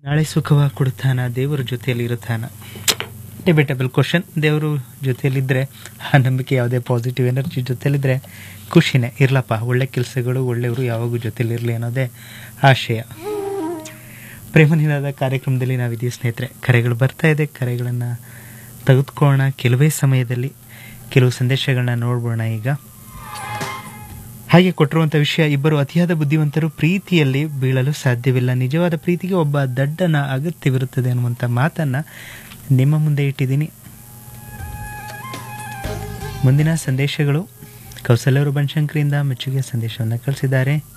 ನಾಳೆ ಸುಖವಾಗಿ ಕೊಡುತ್ತಾನ ದೇವರ ಜೊತೆಯಲ್ಲಿ ಇರುತ್ತಾನ ಡಿಬೇಟಬಲ್ ಕ್ವಶನ್ ದೇವರು ಜೊತೆಯಲ್ಲಿದ್ದರೆ ಆ ನಂಬಿಕೆ ಯಾವುದೇ ಪಾಸಿಟಿವ್ ಎನರ್ಜಿ ಜೊತೆಯಲ್ಲಿದ್ದರೆ ಖುಷಿನೇ ಇರ್ಲಪ್ಪ ಒಳ್ಳೆ ಕೆಲಸಗಳು ಒಳ್ಳೆಯವರು ಯಾವಾಗೂ ಜೊತೆಲಿರಲಿ ಅನ್ನೋದೇ ಆಶಯ ಪ್ರೇಮನಿನಾದ ಕಾರ್ಯಕ್ರಮದಲ್ಲಿ ನಾವಿದೀವಿ ಸ್ನೇಹಿತರೆ ಕರೆಗಳು ಬರ್ತಾ ಇದೆ ಕರೆಗಳನ್ನು ತೆಗೆದುಕೊಳ್ಳೋಣ ಕೆಲವೇ ಸಮಯದಲ್ಲಿ ಕೆಲವು ಸಂದೇಶಗಳನ್ನ ನೋಡ್ಬೋಣ ಈಗ ಹಾಗೆ ಕೊಟ್ಟಿರುವಂಥ ವಿಷಯ ಇಬ್ಬರು ಅತಿಯಾದ ಬುದ್ಧಿವಂತರು ಪ್ರೀತಿಯಲ್ಲಿ ಬೀಳಲು ಸಾಧ್ಯವಿಲ್ಲ ನಿಜವಾದ ಪ್ರೀತಿಗೆ ಒಬ್ಬ ದಡ್ಡನ ಅಗತ್ಯವಿರುತ್ತದೆ ಅನ್ನುವಂಥ ಮಾತನ್ನ ನಿಮ್ಮ ಮುಂದೆ ಇಟ್ಟಿದ್ದೀನಿ ಮುಂದಿನ ಸಂದೇಶಗಳು ಕೌಸಲ್ಯವರು ಬನಶಂಕರಿಯಿಂದ ಮೆಚ್ಚುಗೆ ಸಂದೇಶವನ್ನು ಕಳಿಸಿದ್ದಾರೆ